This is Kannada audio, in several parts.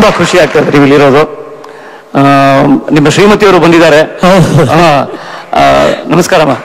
ತುಂಬಾ ಖುಷಿ ಆಗ್ತದೆ ನೀವು ಇಲ್ಲಿರೋದು ಆ, ನಿಮ್ಮ ಶ್ರೀಮತಿಯವರು ಬಂದಿದ್ದಾರೆ ಹೌದು. ಆ, ಆ, ನಮಸ್ಕಾರಮ್ಮ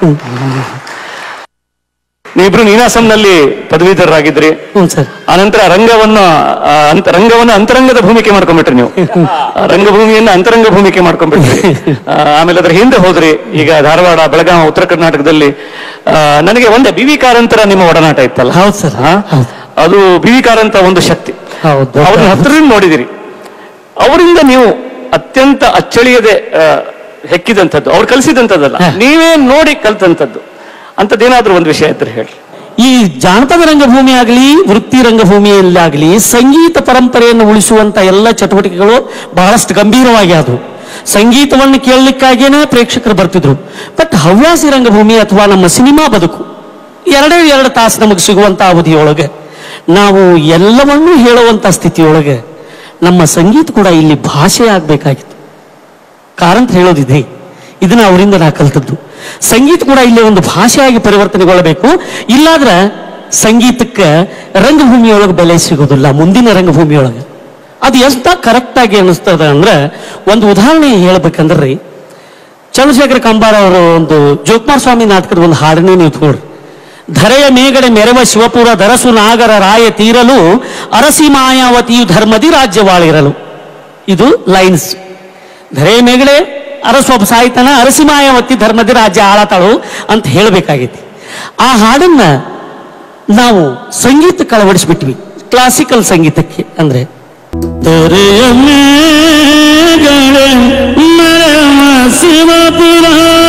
ನೀವಿಬ್ರು ನೀನಾಸಂನಲ್ಲಿ ಪದವೀಧರರಾಗಿದ್ರಿ ಹ್ಞೂ ಸರ್ ಆನಂತರ ರಂಗವನ್ನ ಆ, ಅಂತ ರಂಗವನ್ನ ಅಂತರಂಗದ ಭೂಮಿಕೆ ಮಾಡ್ಕೊಂಡ್ಬಿಟ್ರಿ ನೀವು ಆ, ರಂಗಭೂಮಿಯನ್ನ ಅಂತರಂಗ ಭೂಮಿಕೆ ಮಾಡ್ಕೊಂಡ್ಬಿಟ್ರಿ ಆ, ಆಮೇಲೆ ಅದ್ರ ಹಿಂದೆ ಹೋದ್ರಿ ಈಗ ಧಾರವಾಡ ಬೆಳಗಾವಿ ಉತ್ತರ ಕರ್ನಾಟಕದಲ್ಲಿ ಆ, ನನಗೆ ಒಂದೇ ಬಿ ವಿ ಕಾರಂತರ ನಿಮ್ಮ ಒಡನಾಟ ಇತ್ತಲ್ಲ ಹೌದು ಸರ್ ಹಾ? ಹೌದು ಅದು ಬಿ ವಿ ಕಾರಂತ ಒಂದು ಶಕ್ತಿ ಹೌದು ಅವ್ರನ್ನ ಹತ್ತಿರದಿಂದ ನೋಡಿದಿರಿ ಅವರಿಂದ ನೀವು ಅತ್ಯಂತ ಅಚ್ಚಳಿಯದೆ ಆ, ಹೆಕ್ಕಿದಂಥದ್ದು ಅವ್ರು ಕಲಿಸಿದಂಥದ್ದಲ್ಲ ಹ. ನೀವೇ ನೋಡಿ ಕಲ್ತಂಥದ್ದು ಅಂಥದ್ದೇನಾದ್ರೂ ಒಂದು ವಿಷಯ ಇದ್ರೆ ಹೇಳಿ ಈ ಜಾನಪದ ರಂಗಭೂಮಿ ಆಗಲಿ ವೃತ್ತಿ ರಂಗಭೂಮಿಯಲ್ಲಾಗಲಿ ಸಂಗೀತ ಪರಂಪರೆಯನ್ನು ಉಳಿಸುವಂತ ಎಲ್ಲ ಚಟುವಟಿಕೆಗಳು ಬಹಳಷ್ಟು ಗಂಭೀರವಾಗಿ ಆದವು ಸಂಗೀತವನ್ನು ಕೇಳಲಿಕ್ಕಾಗೇನೆ ಪ್ರೇಕ್ಷಕರು ಬರ್ತಿದ್ರು ಬಟ್ ಹವ್ಯಾಸಿ ರಂಗಭೂಮಿ ಅಥವಾ ನಮ್ಮ ಸಿನಿಮಾ ಬದುಕು ಎರಡೇ ಎರಡು ತಾಸು ನಮಗೆ ಸಿಗುವಂತ ಅವಧಿಯೊಳಗೆ ನಾವು ಎಲ್ಲವನ್ನೂ ಹೇಳುವಂತ ಸ್ಥಿತಿಯೊಳಗೆ ನಮ್ಮ ಸಂಗೀತ ಕೂಡ ಇಲ್ಲಿ ಭಾಷೆ ಆಗ್ಬೇಕಾಗಿತ್ತು ಕಾರಂತ ಹೇಳೋದಿದೆ ಇದನ್ನ ಅವರಿಂದ ನಾ ಕಲ್ತದ್ದು ಸಂಗೀತ ಕೂಡ ಇಲ್ಲಿ ಒಂದು ಭಾಷೆಯಾಗಿ ಪರಿವರ್ತನೆಗೊಳ್ಳಬೇಕು ಇಲ್ಲಾದ್ರೆ ಸಂಗೀತಕ್ಕೆ ರಂಗಭೂಮಿಯೊಳಗೆ ಬೆಲೆ ಸಿಗೋದಿಲ್ಲ ಮುಂದಿನ ರಂಗಭೂಮಿಯೊಳಗೆ ಅದು ಎಷ್ಟ ಕರೆಕ್ಟ್ ಆಗಿ ಅನಿಸ್ತದ ಅಂದ್ರೆ ಒಂದು ಉದಾಹರಣೆ ಹೇಳ್ಬೇಕಂದ್ರೆ ರೀ ಚಂದ್ರಶೇಖರ ಕಂಬಾರ ಅವರು ಒಂದು ಜೋಕುಮಾರ್ ಸ್ವಾಮಿ ನಾಟಕದ ಒಂದು ಹಾಡನ್ನೇ ನೀವು ತಗೊಳ್ರಿ ಧರೆಯ ಮೇಗಡೆ ಮೆರವ ಶಿವಪುರ ದರಸು ನಾಗರ ರಾಯ ತೀರಲು ಅರಸಿ ಮಾಯಾವತಿಯು ಧರ್ಮದಿ ರಾಜ್ಯವಾಳಿರಲು ಇದು ಲೈನ್ಸ್ ಧರೆಯ ಮೇಗಡೆ ಅರಸೊಬ್ಬ ಸಾಯ್ತಾನ ಅರಸಿ ಮಾಯಾವತಿ ಧರ್ಮದಿ ರಾಜ್ಯ ಆಳತಾಳು ಅಂತ ಹೇಳಬೇಕಾಗೈತಿ ಆ ಹಾಡನ್ನ ನಾವು ಸಂಗೀತಕ್ಕೆ ಅಳವಡಿಸ್ಬಿಟ್ವಿ ಕ್ಲಾಸಿಕಲ್ ಸಂಗೀತಕ್ಕೆ ಅಂದ್ರೆ ತೆರೆಯ ಮೇಗಡೆ ಮೆರವ ಶಿವಪುರ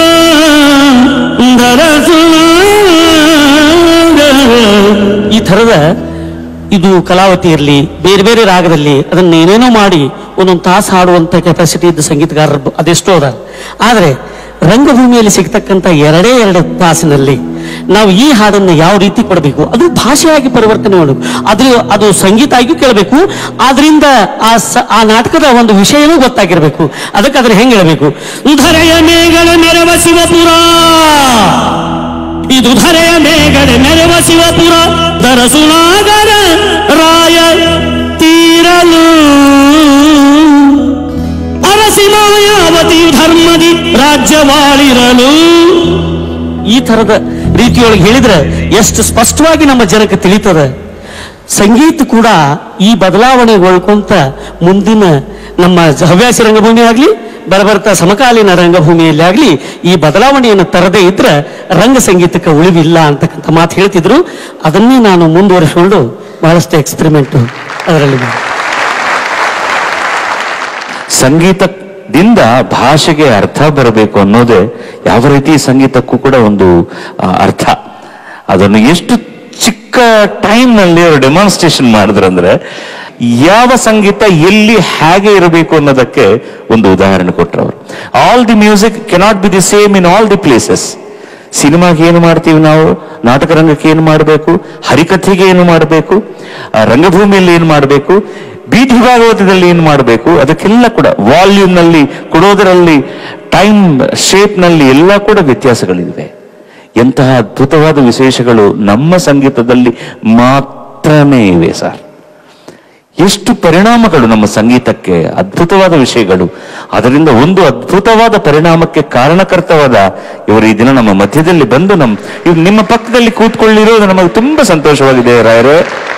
ದರಸುನಾಗರ. ಈ ಥರದ ಇದು ಕಲಾವತಿ ಇರಲಿ ಬೇರೆ ಬೇರೆ ರಾಗದಲ್ಲಿ ಅದನ್ನ ಏನೇನೋ ಮಾಡಿ ಒಂದೊಂದು ತಾಸು ಹಾಡುವಂತ ಕೆಪಾಸಿಟಿ ಇದ್ದ ಸಂಗೀತಗಾರರು ಅದೆಷ್ಟೋ ಅದ ಆದರೆ ರಂಗಭೂಮಿಯಲ್ಲಿ ಸಿಗ್ತಕ್ಕಂಥ ಎರಡೇ ಎರಡು ತಾಸಿನಲ್ಲಿ ನಾವು ಈ ಹಾಡನ್ನು ಯಾವ ರೀತಿ ಕೊಡಬೇಕು ಅದು ಭಾಷೆಯಾಗಿ ಪರಿವರ್ತನೆ ಮಾಡಬೇಕು ಅದ್ರ ಅದು ಸಂಗೀತ ಆಗಿಯೂ ಕೇಳಬೇಕು ಆದ್ರಿಂದ ಆ ಸ- ಆ ನಾಟಕದ ಒಂದು ವಿಷಯನೂ ಗೊತ್ತಾಗಿರ್ಬೇಕು ಅದಕ್ಕೆ ಅದನ್ನ ಹೆಂಗೆ ಹೇಳಬೇಕು ಧರೆಯ ಮೇಗಳ ಮೆರವ ಶಿವಪುರ ಇದು ಧರೆಯ ಮೇಗಡೆ ಮೆರವ ಶಿವಪುರ ದರಸುನಾಗರ ರಾಯ ತೀರಲು ಅರಸಿ ಮಾಯಾವತಿ ಧರ್ಮದಿ ರಾಜ್ಯವಾಳಿರಲು ಈ ತರದ ರೀತಿಯೊಳಗೆ ಹೇಳಿದ್ರೆ ಎಷ್ಟು ಸ್ಪಷ್ಟವಾಗಿ ನಮ್ಮ ಜನಕ್ಕೆ ತಿಳಿತದೆ ಸಂಗೀತ ಕೂಡ ಈ ಬದಲಾವಣೆಗೊಳ್ಕೊಂತ ಮುಂದಿನ ನಮ್ಮ ಹವ್ಯಾಸಿ ರಂಗಭೂಮಿ ಆಗಲಿ ಬರಬರ್ತಾ ಸಮಕಾಲೀನ ರಂಗಭೂಮಿಯಲ್ಲಿ ಆಗಲಿ ಈ ಬದಲಾವಣೆಯನ್ನು ತರದೇ ಇದ್ರೆ ರಂಗ ಸಂಗೀತಕ್ಕೆ ಉಳಿವಿಲ್ಲ ಅಂತಕ್ಕಂಥ ಮಾತು ಹೇಳ್ತಿದ್ರು ಅದನ್ನೇ ನಾನು ಮುಂದುವರಿಸಿಕೊಂಡು ಬಹಳಷ್ಟು ಎಕ್ಸ್ಪೆರಿಮೆಂಟ್ ಅದರಲ್ಲಿ ಮಾಡಿದೆ. ಸಂಗೀತದಿಂದ ಭಾಷೆಗೆ ಅರ್ಥ ಬರಬೇಕು ಅನ್ನೋದೇ ಯಾವ ರೀತಿ ಸಂಗೀತಕ್ಕೂ ಕೂಡ ಒಂದು ಆ, ಅರ್ಥ ಅದನ್ನು ಎಷ್ಟು ಚಿಕ್ಕ ಟೈಮ್ ನಲ್ಲಿ ಅವರು ಡೆಮಾನ್ಸ್ಟ್ರೇಷನ್ ಮಾಡಿದ್ರಂದ್ರೆ ಯಾವ ಸಂಗೀತ ಎಲ್ಲಿ ಹೇಗೆ ಇರಬೇಕು ಅನ್ನೋದಕ್ಕೆ ಒಂದು ಉದಾಹರಣೆ ಕೊಟ್ಟರು ಅವರು all the music cannot be the same in all the places ಸಿನಿಮಾಗೆ ಏನು ಮಾಡ್ತೀವಿ ನಾವು ನಾಟಕ ರಂಗಕ್ಕೆ ಏನು ಮಾಡಬೇಕು ಹರಿಕಥೆಗೆ ಏನು ಮಾಡಬೇಕು ಆ ರಂಗಭೂಮಿಯಲ್ಲಿ ಏನು ಮಾಡಬೇಕು ಬೀದಿ ಭಾಗವತದಲ್ಲಿ ಏನು ಮಾಡಬೇಕು ಅದಕ್ಕೆಲ್ಲ ಕೂಡ ವಾಲ್ಯೂಮ್ ನಲ್ಲಿ ಕೊಡೋದರಲ್ಲಿ ಟೈಮ್ ಶೇಪ್ ನಲ್ಲಿ ಎಲ್ಲ ಕೂಡ ವ್ಯತ್ಯಾಸಗಳಿವೆ ಎಂತಹ ಅದ್ಭುತವಾದ ವಿಶೇಷಗಳು ನಮ್ಮ ಸಂಗೀತದಲ್ಲಿ ಮಾತ್ರನೇ ಇವೆ ಸರ್ ಎಷ್ಟು ಪರಿಣಾಮಗಳು ನಮ್ಮ ಸಂಗೀತಕ್ಕೆ ಅದ್ಭುತವಾದ ವಿಷಯಗಳು ಅದರಿಂದ ಒಂದು ಅದ್ಭುತವಾದ ಪರಿಣಾಮಕ್ಕೆ ಕಾರಣಕರ್ತವಾದ ಇವರು ಈ ದಿನ ನಮ್ಮ ಮಧ್ಯದಲ್ಲಿ ಬಂದು ನಮ್ ಇವ್ರು ನಿಮ್ಮ ಪಕ್ಕದಲ್ಲಿ ಕೂತ್ಕೊಳ್ಳಿರೋದು ನಮಗೆ ತುಂಬಾ ಸಂತೋಷವಾಗಿದೆ ರಾಯರೇ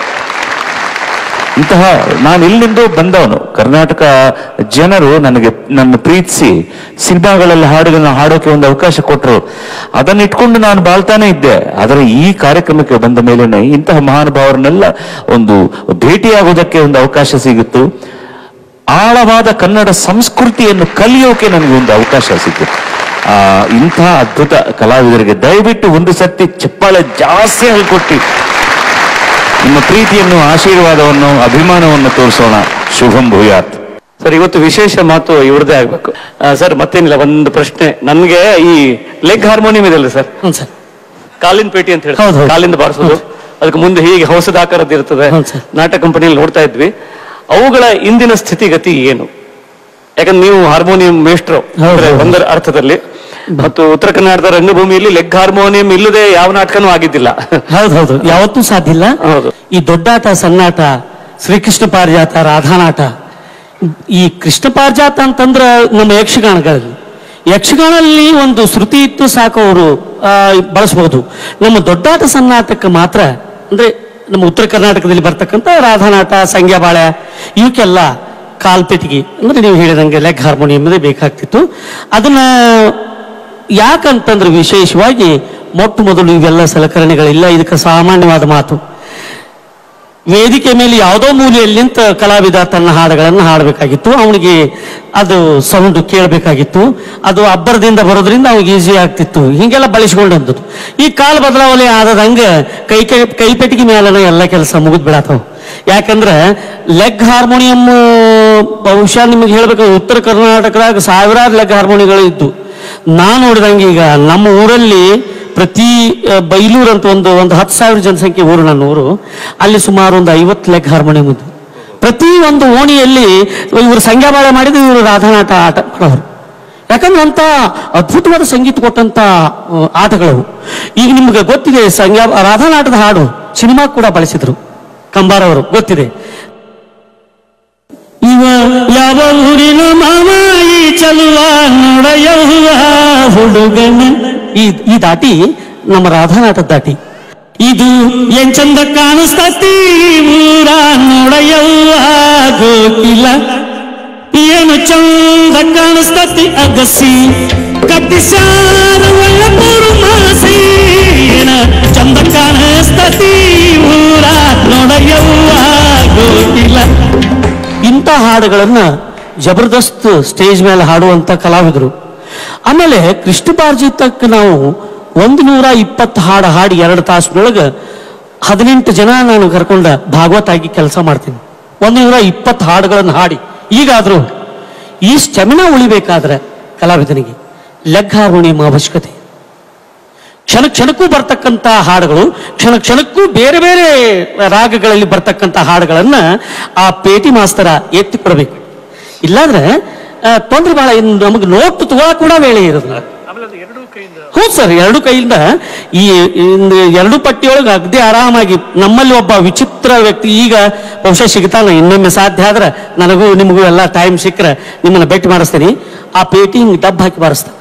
ಇಂತಹ ನಾನು ಇಲ್ಲಿಂದ ಬಂದವನು ಕರ್ನಾಟಕ ಜನರು ನನಗೆ ನನ್ನ ಪ್ರೀತಿಸಿ ಸಿನಿಮಾಗಳಲ್ಲಿ ಹಾಡುಗಳನ್ನ ಹಾಡೋಕೆ ಒಂದು ಅವಕಾಶ ಕೊಟ್ಟರು ಅದನ್ನ ಇಟ್ಕೊಂಡು ನಾನು ಬಾಳ್ತಾನೆ ಇದ್ದೆ ಆದರೆ ಈ ಕಾರ್ಯಕ್ರಮಕ್ಕೆ ಬಂದ ಮೇಲೇನೆ ಇಂತಹ ಮಹಾನುಭಾವರನ್ನೆಲ್ಲ ಒಂದು ಭೇಟಿಯಾಗೋದಕ್ಕೆ ಒಂದು ಅವಕಾಶ ಸಿಗುತ್ತು ಆಳವಾದ ಕನ್ನಡ ಸಂಸ್ಕೃತಿಯನ್ನು ಕಲಿಯೋಕೆ ನನಗೆ ಒಂದು ಅವಕಾಶ ಸಿಕ್ಕಿತು ಆ ಇಂತಹ ಅದ್ಭುತ ಕಲಾವಿದರಿಗೆ ದಯವಿಟ್ಟು ಒಂದು ಸತಿ ಚಪ್ಪಾಳೆ ಜಾಸ್ತಿ ಹೇಳ್ಕೊಟ್ಟು ನಿಮ್ಮ ಪ್ರೀತಿಯನ್ನು ಆಶೀರ್ವಾದವನ್ನು ಅಭಿಮಾನವನ್ನು ತೋರಿಸೋಣ ಶುಭಂ ಭೂಯಾತ್ ಸರ್ ಇವತ್ತು ವಿಶೇಷ ಮಾತು ಇವ್ರದೇ ಆಗ್ಬೇಕು ಆ, ಸರ್ ಮತ್ತೇನಿಲ್ಲ ಒಂದು ಪ್ರಶ್ನೆ ನನ್ಗೆ ಈ ಲೆಗ್ ಹಾರ್ಮೋನಿಯಂ ಇದೆಲ್ಲ ಸರ್ ಹ್ಞೂ ಸರ್ ಕಾಲಿನ ಪೇಟಿ ಅಂತ ಹೇಳಿ ಹೌದು, ಹೌದು. ಕಾಲಿಂದ ಬಾರಿಸೋದು ಅದಕ್ಕೆ ಮುಂದೆ ಹೀಗೆ ಹೊಸದ ಆಕಾರದ್ದು ಇರ್ತದೆ ಹೌದು, ಸರ್. ನಾಟಕ ಕಂಪನಿಯಲ್ಲಿ ನೋಡ್ತಾ ಇದ್ವಿ ಅವುಗಳ ಇಂದಿನ ಸ್ಥಿತಿಗತಿ ಏನು ಯಾಕಂದ್ರೆ ನೀವು ಹಾರ್ಮೋನಿಯಂ ಮೇಷ್ಟ್ರು ಹೌದು, ಅಂದ್ರೆ ಹೌದು. ಒಂದರ ಅರ್ಥದಲ್ಲಿ ಮತ್ತು ಉತ್ತರ ಕನ್ನಡದ ರಂಗಭೂಮಿಯಲ್ಲಿ ಲೆಗ್ ಹಾರ್ಮೋನಿಯಂ ಇಲ್ಲದೆ ಯಾವ ನಾಟಕನೂ ಆಗಿದ್ದಿಲ್ಲ ಹೌದು ಹೌದು ಯಾವತ್ತೂ ಸಾಧ್ಯ ಇಲ್ಲ ಹೌದು. ಈ ದೊಡ್ಡಾಟ ಸಣ್ಣಾಟ ಶ್ರೀಕೃಷ್ಣ ಪಾರಿಜಾತ ರಾಧಾನಾಟ ಈ ಕೃಷ್ಣ ಪಾರಿಜಾತ ಅಂತಂದ್ರ ನಮ್ಮ ಯಕ್ಷಗಾನಗಳಲ್ಲಿ ಯಕ್ಷಗಾನದಲ್ಲಿ ಒಂದು ಶ್ರುತಿ ಇತ್ತು ಸಾಕು ಅವರು ಬಳಸಬಹುದು ನಮ್ಮ ದೊಡ್ಡಾಟ ಸನ್ನಾಟಕ್ಕೆ ಮಾತ್ರ ಅಂದ್ರೆ ನಮ್ಮ ಉತ್ತರ ಕರ್ನಾಟಕದಲ್ಲಿ ಬರ್ತಕ್ಕಂಥ ರಾಧಾನಾಟ ಸಂಗ್ಯಾಬಾಳೆ ಇವಕ್ಕೆಲ್ಲ ಕಾಲ್ಪೆಟ್ಟಿಗೆ ಅಂದ್ರೆ ನೀವು ಹೇಳಿದಂಗೆ ಲೆಗ್ ಹಾರ್ಮೋನಿಯಂ ಬೇಕಾಗ್ತಿತ್ತು ಅದನ್ನ ಯಾಕಂತಂದ್ರೆ ವಿಶೇಷವಾಗಿ ಮೊಟ್ಟ ಮೊದಲು ಇವೆಲ್ಲ ಸಲಕರಣೆಗಳಿಲ್ಲ ಇದಕ್ಕೆ ಸಾಮಾನ್ಯವಾದ ಮಾತು ವೇದಿಕೆ ಮೇಲೆ ಯಾವುದೋ ಮೂಲೆಯಲ್ಲಿ ನಿಂತ ಕಲಾವಿದ ತನ್ನ ಹಾಡುಗಳನ್ನು ಹಾಡಬೇಕಾಗಿತ್ತು ಅವನಿಗೆ ಅದು ಸೌಂಡ್ ಕೇಳಬೇಕಾಗಿತ್ತು ಅದು ಅಬ್ಬರದಿಂದ ಬರೋದ್ರಿಂದ ಅವ್ನಿಗೆ ಈಸಿ ಆಗ್ತಿತ್ತು ಹಿಂಗೆಲ್ಲ ಬಳಸ್ಕೊಂಡಂಥದ್ದು ಈ ಕಾಲ ಬದಲಾವಣೆ ಆದದಂಗೆ ಕೈ ಕೈ ಕೈಪೆಟ್ಟಿಗೆ ಮೇಲನ ಎಲ್ಲ ಕೆಲಸ ಮುಗಿದ್ ಬಿಡತ್ತವ ಯಾಕಂದ್ರೆ ಲೆಗ್ ಹಾರ್ಮೋನಿಯಂ ಬಹುಶಃ ನಿಮಗೆ ಹೇಳ್ಬೇಕು ಉತ್ತರ ಕರ್ನಾಟಕದಾಗ ಸಾವಿರಾರು ಲೆಗ್ ಹಾರ್ಮೋನಿಯಗಳು ಇದ್ದು ನಾನು ನೋಡಿದಂಗೆ ಈಗ ನಮ್ಮ ಊರಲ್ಲಿ ಪ್ರತಿ ಆ, ಬೈಲೂರು ಅಂತ ಒಂದು ಒಂದು ಹತ್ತು ಸಾವಿರ ಜನಸಂಖ್ಯೆ ಊರು ನನ್ನ ಊರು ಅಲ್ಲಿ ಸುಮಾರು ಒಂದು ಐವತ್ತು ಲೆಗ್ ಹಾರ್ಮೋನಿಯಂ ಇದ್ದು ಪ್ರತಿ ಒಂದು ಓಣಿಯಲ್ಲಿ ಇವರು ಸಂಗ್ಯಾಬಾಳೆ ಮಾಡಿದ್ರು ಇವರು ರಾಧಾನಾಟ ಆಟ ಮಾಡೋರು ಯಾಕಂದ್ರೆ ಅಂತ ಅದ್ಭುತವಾದ ಸಂಗೀತ ಕೊಟ್ಟಂತ ಆ, ಆಟಗಳವು ಈಗ ನಿಮ್ಗೆ ಗೊತ್ತಿದೆ ಸಂಗ್ಯಾ ರಾಧಾನಾಟದ ಹಾಡು ಸಿನಿಮಾ ಕೂಡ ಬಳಸಿದ್ರು ಕಂಬಾರವರು ಗೊತ್ತಿದೆ ಇವ ಯಾವ ಊರಿನ ಮಾವ ಈ ಚಲುವ ನೋಡಯವ್ವ ಹುಡುಗನ ಈ ಈ ದಾಟಿ ನಮ್ಮ ರಾಧಾನಾಟದ ದಾಟಿ ಇದು ಏನ್ ಚಂದ ಕಾಣಿಸ್ತತಿ ಊರ ನೋಡಯವ್ವ ಗೋಕಿಲ ಏನು ಚಂದ ಕಾಣಿಸ್ತತಿ ಅಗಸಿ ಕಟ್ಟಿಸಾರ ಒಳ್ಳೆ ಮೂರು ಮಾಸಿ ಏನ ಚಂದ ಕಾಣಿಸ್ತತಿ ಊರ ನೋಡಯವ್ವ ಗೋಕಿಲ ಇಂಥ ಹಾಡುಗಳನ್ನ ಜಬರ್ದಸ್ತ್ ಸ್ಟೇಜ್ ಮೇಲೆ ಹಾಡುವಂತ ಕಲಾವಿದರು ಆಮೇಲೆ ಕೃಷ್ಣ ಪಾರ್ಜಿತಕ್ಕೆ ನಾವು ಒಂದು ನೂರ ಇಪ್ಪತ್ತು ಹಾಡು ಹಾಡಿ ಎರಡು ತಾಸಿನೊಳಗೆ ಹದಿನೆಂಟು ಜನ ನಾನು ಕರ್ಕೊಂಡ ಭಾಗವತ್ ಆಗಿ ಕೆಲಸ ಮಾಡ್ತೀನಿ ಒಂದು ನೂರ ಇಪ್ಪತ್ತು ಹಾಡುಗಳನ್ನು ಹಾಡಿ ಈಗಾದರೂ ಈ ಸ್ಟೆಮಿನಾ ಉಳಿಬೇಕಾದ್ರೆ ಕಲಾವಿದನಿಗೆ ಲೆಗ್ ಹಾರ್ಮೋನಿಯಂ ಅವಶ್ಯಕತೆ ಕ್ಷಣ ಕ್ಷಣಕ್ಕೂ ಬರ್ತಕ್ಕಂಥ ಹಾಡುಗಳು ಕ್ಷಣ ಕ್ಷಣಕ್ಕೂ ಬೇರೆ ಬೇರೆ ರಾಗಗಳಲ್ಲಿ ಬರ್ತಕ್ಕಂಥ ಹಾಡುಗಳನ್ನ ಆ ಪೇಟಿ ಮಾಸ್ತರ ಎತ್ತಿ ಕೊಡಬೇಕು ಇಲ್ಲಾಂದ್ರೆ ಆ, ತೊಂದ್ರೆ ಬಹಳ ಇನ್ನು ನಮಗೆ ನೋಟ್ ತಗೋ ಕೂಡ ವೇಳೆ ಇರೋದಿಲ್ಲ ಹ್ಞೂ ಸರ್ ಎರಡು ಕೈಯಿಂದ ಈ ಇಂದು ಎರಡು ಪಟ್ಟಿಯೊಳಗೆ ಅಗದಿ ಆರಾಮಾಗಿ ನಮ್ಮಲ್ಲಿ ಒಬ್ಬ ವಿಚಿತ್ರ ವ್ಯಕ್ತಿ ಈಗ ಬಹುಶಃ ಸಿಗ್ತಾನೆ ಇನ್ನೊಮ್ಮೆ ಸಾಧ್ಯ ಆದ್ರೆ ನನಗೂ ನಿಮಗೂ ಎಲ್ಲ ಟೈಮ್ ಸಿಕ್ಕರೆ ನಿಮ್ಮನ್ನ ಭೇಟಿ ಮಾಡಿಸ್ತೀನಿ ಆ ಪೇಟಿ ಹಿಂಗೆ ಡಬ್ ಹಾಕಿ ಬಾರಿಸ್ತಾನೆ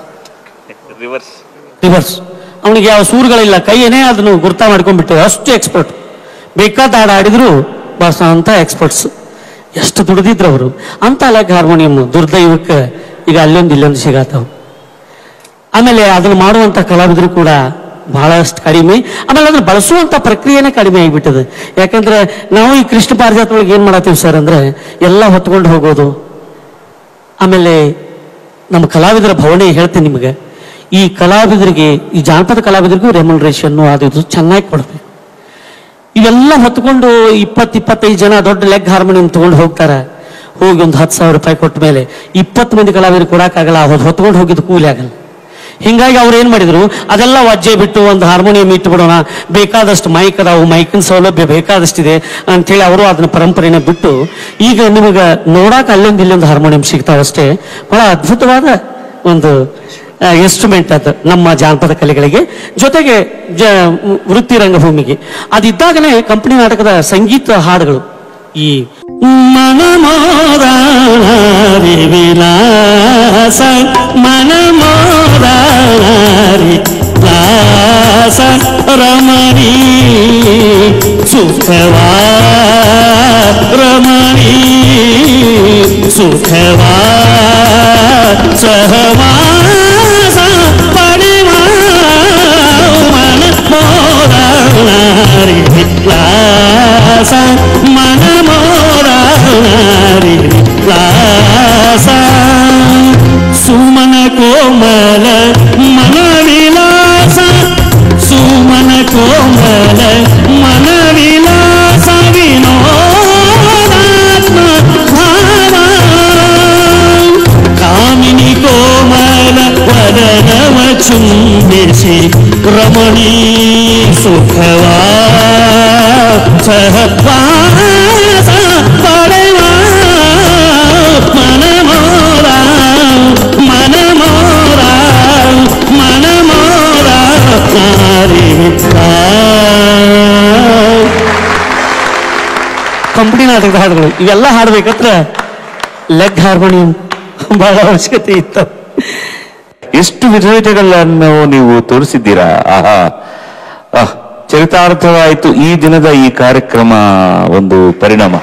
ರಿವರ್ಸ್ ಅವನಿಗೆ ಯಾವ ಸೂರುಗಳಿಲ್ಲ ಕೈಯೇನೇ ಅದನ್ನು ಗುರ್ತಾ ಮಾಡ್ಕೊಂಡ್ಬಿಟ್ಟು ಅಷ್ಟು ಎಕ್ಸ್ಪರ್ಟ್ ಬೇಕಾದ ಹಾಡು ಆಡಿದ್ರು ಬಾರಿಸೋ ಅಂತ ಎಕ್ಸ್ಪರ್ಟ್ಸ್ ಎಷ್ಟು ದುಡಿದಿದ್ರು ಅವರು ಅಂತ ಲೆಗ್ ಹಾರ್ಮೋನಿಯಂ ದುರ್ದೈವಕ್ಕೆ ಈಗ ಅಲ್ಲೊಂದು ಇಲ್ಲೊಂದು ಸಿಗಾತಾವ ಆಮೇಲೆ ಅದನ್ನು ಮಾಡುವಂತ ಕಲಾವಿದರು ಕೂಡ ಬಹಳಷ್ಟು ಕಡಿಮೆ ಆಮೇಲೆ ಅದನ್ನು ಬಳಸುವಂತ ಪ್ರಕ್ರಿಯೆನೇ ಕಡಿಮೆ ಆಗಿಬಿಟ್ಟದೆ ಯಾಕಂದ್ರೆ ನಾವು ಈ ಕೃಷ್ಣ ಪಾರಿಜಾತ ಒಳಗೆ ಏನ್ ಮಾಡತ್ತೀವಿ ಸರ್ ಅಂದ್ರೆ ಎಲ್ಲ ಹೊತ್ಕೊಂಡು ಹೋಗೋದು ಆಮೇಲೆ ನಮ್ಮ ಕಲಾವಿದರ ಭವನೆ ಹೇಳ್ತೀನಿ ನಿಮಗೆ ಈ ಕಲಾವಿದರಿಗೆ ಈ ಜಾನಪದ ಕಲಾವಿದರಿಗೂ ರೆಮ್ಯುನರೇಷನ್ ಅದು ಇದು ಚೆನ್ನಾಗಿ ಕೊಡ್ಬೇಕು ಇವೆಲ್ಲ ಹೊತ್ಕೊಂಡು ಇಪ್ಪತ್ತು ಇಪ್ಪತ್ತೈದು ಜನ ದೊಡ್ಡ ಲೆಗ್ ಹಾರ್ಮೋನಿಯಂ ತಗೊಂಡು ಹೋಗ್ತಾರೆ ಹೋಗಿ ಒಂದು ಹತ್ತು ಸಾವಿರ ರೂಪಾಯಿ ಕೊಟ್ಟ ಮೇಲೆ ಇಪ್ಪತ್ತು ಮಂದಿ ಕಲಾವಿದರು ಕೊಡಕ್ಕಾಗಲ್ಲ ಅವ್ರು ಹೊತ್ಕೊಂಡು ಹೋಗಿದ್ದು ಕೂಲಿ ಆಗಲ್ಲ ಹಿಂಗಾಗಿ ಅವ್ರು ಏನ್ ಮಾಡಿದ್ರು ಅದೆಲ್ಲ ವಜ್ಜೆ ಬಿಟ್ಟು ಒಂದು ಹಾರ್ಮೋನಿಯಂ ಇಟ್ಟುಬಿಡೋಣ ಬೇಕಾದಷ್ಟು ಮೈಕ್ ಅದಾವು ಮೈಕಿನ ಸೌಲಭ್ಯ ಬೇಕಾದಷ್ಟಿದೆ ಅಂತೇಳಿ ಅವರು ಅದನ್ನ ಪರಂಪರೆನ ಬಿಟ್ಟು ಈಗ ನಿಮಗೆ ನೋಡಾಕ ಅಲ್ಲೊಂದು ಇಲ್ಲೊಂದು ಹಾರ್ಮೋನಿಯಂ ಸಿಗ್ತಾವಷ್ಟೇ ಬಹಳ ಅದ್ಭುತವಾದ ಒಂದು ಇನ್ಸ್ಟ್ರೂಮೆಂಟ್ ಅದು ನಮ್ಮ ಜಾನಪದ ಕಲೆಗಳಿಗೆ ಜೊತೆಗೆ ಜ ವೃತ್ತಿ ರಂಗಭೂಮಿಗೆ ಅದಿದ್ದಾಗಲೇ ಕಂಪನಿ ನಾಟಕದ ಸಂಗೀತ ಹಾಡುಗಳು ಈ ಮನಮೋದಾರಿ ವಿಲಾಸ ಮನಮೋದಾರಿ ಲಾಸ ರಮಣಿ ಸುಖವಾ ರಮಣಿ ಸುಖವಾ ಸಹವಾಸ ಪಡೆವಾ ಮನಮೋದಾರಿ ವಿಲಾಸ ಮನಮೋದಾರಿ ವಿಲಾಸ ಸುಮನ ಕೋಮಲ ಮನ ವಿಲಾಸ ಸುಮನ ಕೋಮಲ ಮನ ವಿಲಾಸ ವಿನೋದಾತ್ಮ ಭಾವ ಕಾಮಿನಿ ಕೋಮಲ ವದನವ ಚುಂಬಿಸಿ ರಮಣೀ ಸುಖವಾ ಸಹವಾಸ ಪಡೆವಾ ಮನಮೋರ ಮನಮೋರ ಮನಮೋರ ನಾರಿ ಕಂಪನಿ ನಾಟಕದ ಹಾಡುಗಳು ಇವೆಲ್ಲ ಹಾಡ್ಬೇಕಂದ್ರೆ ಲೆಗ್ ಹಾರ್ಮೋನಿಯಂ ಬಹಳ ಅವಶ್ಯಕತೆ ಇತ್ತು ಎಷ್ಟು ವಿಧ ವಿಧಗಳನ್ನು ನೀವು ತೋರಿಸಿದ್ದೀರಾ ಆಹಾ ಆಹ್, ಚರಿತಾರ್ಥವಾಯಿತು ಈ ದಿನದ ಈ ಕಾರ್ಯಕ್ರಮ ಒಂದು ಪರಿಣಾಮ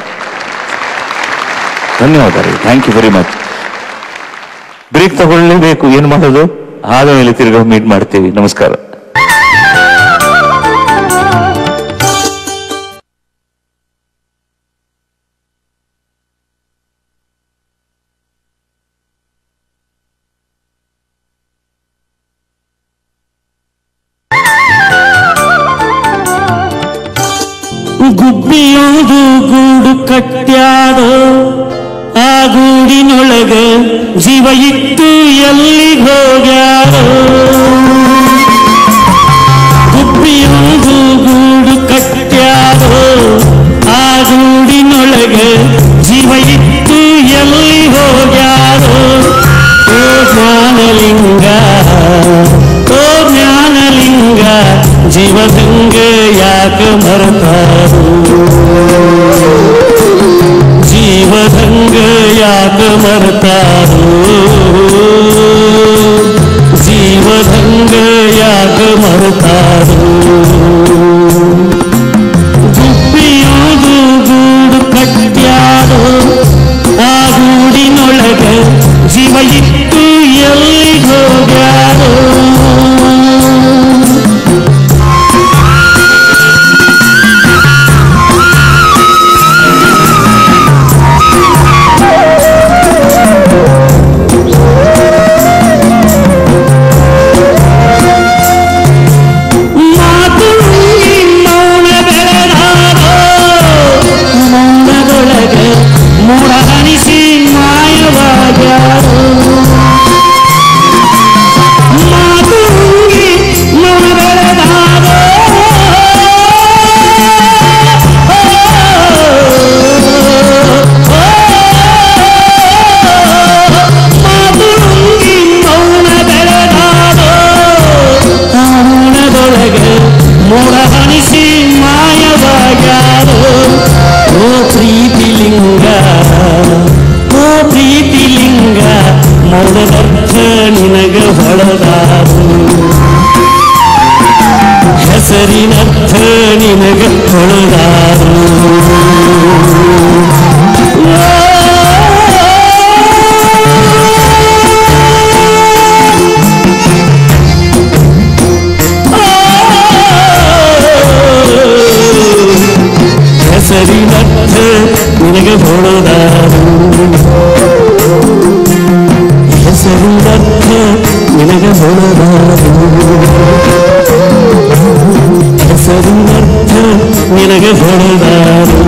ಧನ್ಯವಾದ thank you very much break ತಗೊಳ್ಳಲೇಬೇಕು ಏನ್ ಮಾಡೋದು ಆದ ಮೇಲೆ ತಿರ್ಗಾ ಮೀಟ್ ಮಾಡ್ತೀವಿ ನಮಸ್ಕಾರ ಗುಬ್ಬಿಯೋದು ಗೂಡು ಕಟ್ಟ್ಯಾದ ಆ ಗೂಡಿನೊಳಗ ಜೀವ ಇಟ್ಟು ಎಲ್ಲಿಗೆ ಹೋಗ್ಯಾರ ಗುಬ್ಬಿಯೋದು ಗೂಡು ಕಟ್ಟ್ಯಾದ ಆ ಗೂಡಿನೊಳಗ ಜೀವ ಇಟ್ಟು ಎಲ್ಲಿ ಹೋಗ್ಯಾರ ಓ ಜ್ಞಾನಲಿಂಗ ಓ ಜ್ಞಾನಲಿಂಗ ಜೀವದಂಗ ಯಾಕ ಮರತಾರು ಜೀವದಂಗ ಯಾಕ ಮರತಾರು ಜೀವದಂಗ ಯಾಕ ಮರತಾರು ಗುಬ್ಬಿಯೋದು ಗೂಡು ಕಟ್ಟ್ಯಾಡು ಆ ಗೂಡಿನೊಳಗ ಜೀವ ಇಟ್ಟು ಎಲ್ಲಿ ಹೋಗ್ಯಾರೋ ಮಾತು ಮೌನ ಬೆಳೆದಾರೋ ಮೌನದೊಳಗ ಮೋಡ ಹನಿಸಿ ಮಾಯವಾಗ್ಯಾರೋ ಮಾತು ಮೌನ ಬೆಳೆದಾರೋ ಮಾತು ಮೌನ ಬೆಳೆದಾರೋ ಮೌನದೊಳಗೆ ಮೋಡ ಹನಿಸಿ ಮಾಯವಾಗ್ಯಾರೋ ಓ ಪ್ರೀತಿಲಿಂಗ ಓ ಪ್ರೀತಿಲಿಂಗ ಮೌನದರ್ಥ ನಿನಗ ಹೊಳದಾರು ಹೆಸರಿನರ್ಥ ನಿನಗ ಹೊಳದಾರು ಹೆಸರಿನರ್ಥ ನಿನಗೆ ಹೊಳದಾರು ಹೆಸರಿನರ್ಥ ನಿನಗೆ ಹೊಳದಾರು ಹೆಸರಿನರ್ಥ ನಿನಗೆ ಹೊಳದಾರು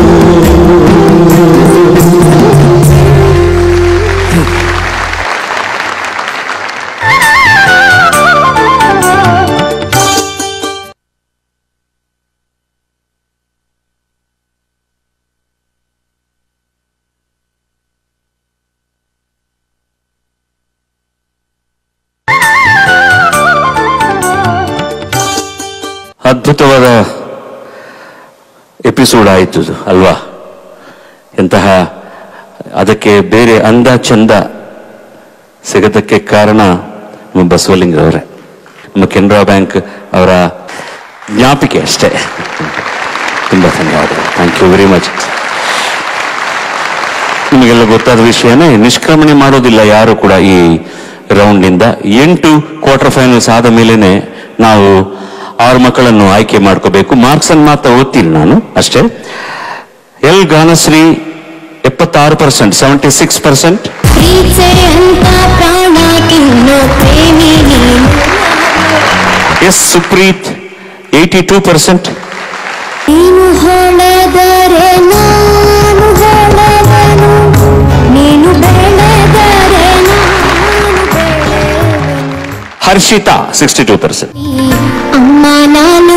ಅದ್ಭುತವಾದ ಎಪಿಸೋಡ್ ಆಯಿತು ಇದು, ಅಲ್ವಾ ಎಂತಹ ಅದಕ್ಕೆ ಬೇರೆ ಅಂದ ಚಂದ ಸಿಗದಕ್ಕೆ ಕಾರಣ ನಮ್ಮ ಬಸವಲಿಂಗರವರೇ ನಮ್ಮ ಕೆನರಾ ಬ್ಯಾಂಕ್ ಅವರ ಜ್ಞಾಪಿಕೆ ಅಷ್ಟೇ ತುಂಬ ಧನ್ಯವಾದಗಳು ಥ್ಯಾಂಕ್ ಯು ವೆರಿ ಮಚ್ ನಿಮಗೆಲ್ಲ ಗೊತ್ತಾದ ವಿಷಯನೇ ನಿಷ್ಕ್ರಮಣೆ ಮಾಡೋದಿಲ್ಲ ಯಾರು ಕೂಡ ಈ ರೌಂಡ್ನಿಂದ ಎಂಟು ಕ್ವಾರ್ಟರ್ ಫೈನಲ್ಸ್ ಆದ ಮೇಲೇನೆ ನಾವು ಆರು ಮಕ್ಕಳನ್ನು ಆಯ್ಕೆ ಮಾಡ್ಕೋಬೇಕು ಮಾರ್ಕ್ಸ್ ಅನ್ನು ಮಾತ್ರ ಓದ್ತೀನಿ ನಾನು ಅಷ್ಟೇ ಎಲ್ ಗಾನಶ್ರೀ ಎಪ್ಪತ್ತಾರು ಪರ್ಸೆಂಟ್ ಸೆವೆಂಟಿ ಸಿಕ್ಸ್ ಪರ್ಸೆಂಟ್ ಪ್ರೀತೆ ಅಂತ ಪ್ರಾಣಕ್ಕಿನ್ನೋ ಪ್ರೇಮಿ ನೀನು S Supreeth eighty two percent ನೀನು ಹೊಳೆದರೆ ನಾನು ಹೊಳೆದನು ನೀನು ಬೆಳೆದರೆ ನಾನು ಬೆಳೆವೆನು. ಹರ್ಷಿತಾ ಸಿಕ್ಸ್ಟಿ ಟೂ ಪರ್ಸೆಂಟ್ ಅಮ್ಮ ನಾನು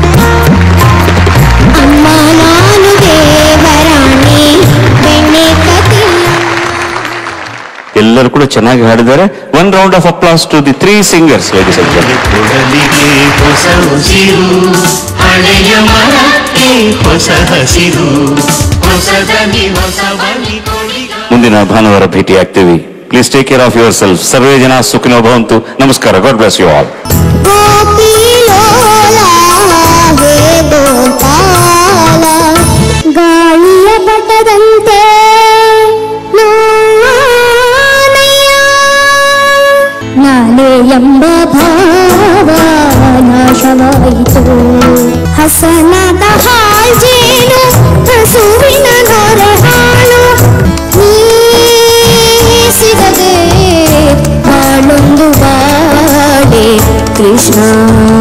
ಅಮ್ಮ ನಾನು ದೇವರಾಣಿ ಬೆಣ್ಣೆ ಕತಿಲ್ಲ ಎಲ್ಲರೂ ಕೂಡ ಚೆನ್ನಾಗಿ ಹಾಡಿದ್ದಾರೆ one round of applause to the three singers ladies and ಕೊಡಲಿಗೆ ಹೊಸ ಉಸಿರು ಹಳೆಯ ಮರಕ್ಕೆ ಹೊಸ ಹಸಿರು ಹೊಸದನಿ ಹೊಸ ಬಲಿ ಕೊಡಿಗ ಮುಂದಿನ ಭಾನುವಾರ ಭೇಟಿ ಆಗ್ತೀವಿ please take care of yourself ಸರ್ವೇ ಜನ ಸುಖಿನೋ ಭವಂತು ನಮಸ್ಕಾರ God bless you all Gopilola ಹೇ ಗೋಪಾಲ ಗಾಳಿಯ ಪಟದಂತೆ ನಾನಯ್ಯ ನಾನೇ ಎಂಬ ಭಾವ ನಾಶವಾಯಿತು ಹಸನದ ಹಾಲ್ಜೇನು ಹಸುವಿನ ನೊರೆಹಾಳು ನೀ ಸಿಗದೆ ಬಾಳೊಂದು ಬಾಳೆ ಕೃಷ್ಣ